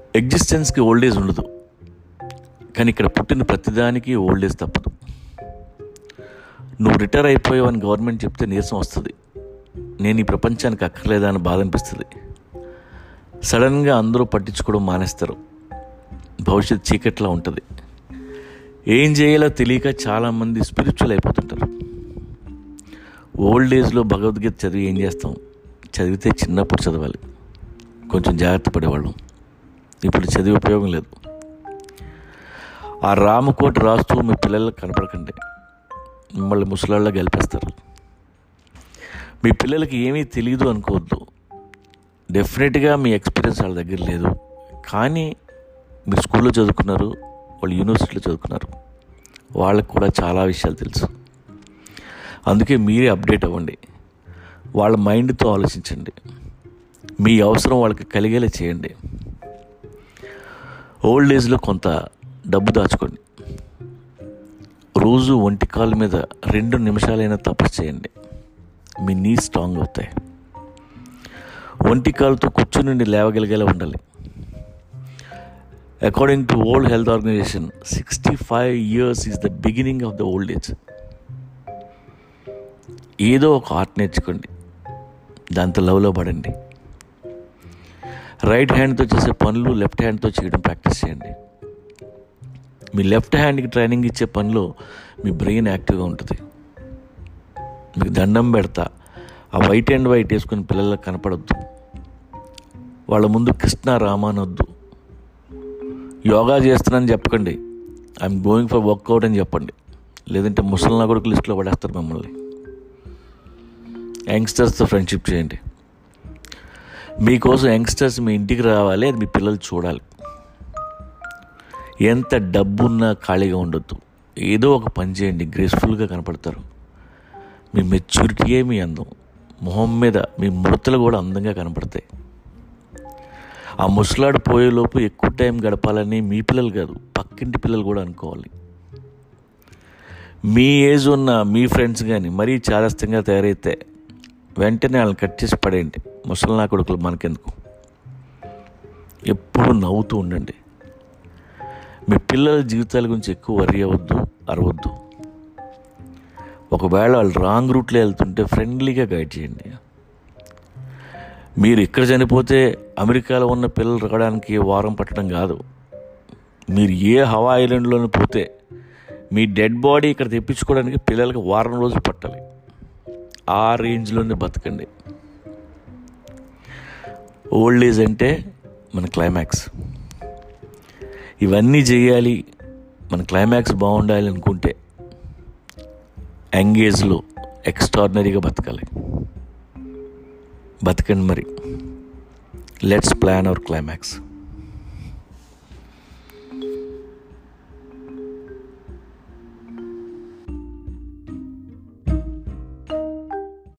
ఎగ్జిస్టెన్స్కి old age ఉండదు కానీ ఇక్కడ పుట్టిన ప్రతిదానికి ఓల్డ్ ఏజ్ తప్పదు నువ్వు రిటైర్ అయిపోయావని గవర్నమెంట్ చెప్తే నీరసం వస్తుంది నేను ఈ ప్రపంచానికి అక్కర్లేదా అని బాధ అనిపిస్తుంది సడన్గా అందరూ పట్టించుకోవడం మానేస్తారు భవిష్యత్ చీకట్లా ఉంటుంది ఏం చేయాలో తెలియక చాలామంది స్పిరిచువల్ అయిపోతుంటారు ఓల్డ్ ఏజ్లో భగవద్గీత చదివి ఏం చేస్తాం చదివితే చిన్నప్పుడు చదవాలి కొంచెం జాగ్రత్త పడేవాళ్ళం ఇప్పుడు చదివి ఉపయోగం లేదు ఆ రామకోట రాస్తూ మీ పిల్లలకు కనపడకండి మిమ్మల్ని ముసలాళ్ళ గెలిపేస్తారు మీ పిల్లలకి ఏమీ తెలియదు అనుకోవద్దు డెఫినెట్గా మీ ఎక్స్పీరియన్స్ వాళ్ళ దగ్గర లేదు కానీ మీరు స్కూల్లో చదువుకున్నారు వాళ్ళు యూనివర్సిటీలో చదువుకున్నారు వాళ్ళకు కూడా చాలా విషయాలు తెలుసు అందుకే మీరే అప్డేట్ అవ్వండి వాళ్ళ మైండ్తో ఆలోచించండి మీ అవసరం వాళ్ళకి కలిగేలా చేయండి ఓల్డ్ ఏజ్లో కొంత డబ్బు దాచుకోండి రోజు ఒంటి కాలు మీద రెండు నిమిషాలైనా తపస్సు చేయండి మీ నీ స్ట్రాంగ్ అవుతాయి ఒంటి కాలుతో కూర్చుని లేవగలిగేలా ఉండాలి according to world health organization sixty five years is the beginning of the old age ఏదో ఒక ఆర్ట్ నేర్చుకోండి దాంతో లవ్లో పడండి రైట్ హ్యాండ్తో చేసే పనులు లెఫ్ట్ హ్యాండ్తో చేయడం ప్రాక్టీస్ చేయండి మీ లెఫ్ట్ హ్యాండ్కి ట్రైనింగ్ ఇచ్చే పనిలో మీ బ్రెయిన్ యాక్టివ్గా ఉంటుంది మీకు దండం పెడతా ఆ వైట్ అండ్ వైట్ వేసుకుని పిల్లలకు కనపడొద్దు వాళ్ళ ముందు కృష్ణ రామ అనొద్దు యోగా చేస్తున్నానని చెప్పకండి ఐఎమ్ గోయింగ్ ఫర్ వర్కౌట్ అని చెప్పండి లేదంటే ముసలినా కొడుకు లిస్ట్లో పడేస్తారు మిమ్మల్ని యంగ్స్టర్స్తో ఫ్రెండ్షిప్ చేయండి మీకోసం యంగ్స్టర్స్ మీ ఇంటికి రావాలి అది మీ పిల్లలు చూడాలి ఎంత డబ్బున్నా ఖాళీగా ఉండొద్దు ఏదో ఒక పని చేయండి గ్రేస్ఫుల్గా కనపడతారు మీ మెచ్యూరిటీయే మీ అందం మొహం మీద మీ ముడతలు కూడా అందంగా కనపడతాయి ఆ ముసలాడు పోయేలోపు ఎక్కువ టైం గడపాలని మీ పిల్లలు కాదు పక్కింటి పిల్లలు కూడా అనుకోవాలి మీ ఏజ్ ఉన్న మీ ఫ్రెండ్స్ కానీ మరీ చాదస్తంగా తయారైతే వెంటనే వాళ్ళని కట్ చేసి పడేయండి ముసలి నా కొడుకులు మనకెందుకు ఎప్పుడు నవ్వుతూ ఉండండి మీ పిల్లల జీవితాల గురించి ఎక్కువ వరి అవ్వద్దు అరవద్దు ఒకవేళ వాళ్ళు రాంగ్ రూట్లో వెళ్తుంటే ఫ్రెండ్లీగా గైడ్ చేయండి మీరు ఇక్కడ చనిపోతే అమెరికాలో ఉన్న పిల్లలు రావడానికి వారం పట్టడం కాదు మీరు ఏ హవా ఐలాండ్లోనే పోతే మీ డెడ్ బాడీ ఇక్కడ తెప్పించుకోవడానికి పిల్లలకి వారం రోజులు పట్టాలి ఆ రేంజ్లోనే బతకండి ఓల్డ్ ఏజ్ అంటే మన క్లైమాక్స్ ఇవన్నీ చేయాలి మన క్లైమాక్స్ బాగుండాలి అనుకుంటే యంగేజ్లో ఎక్స్ట్రాడినరీగా బతకాలి బతకండి మరి లెట్స్ ప్లాన్ అవర్ క్లైమాక్స్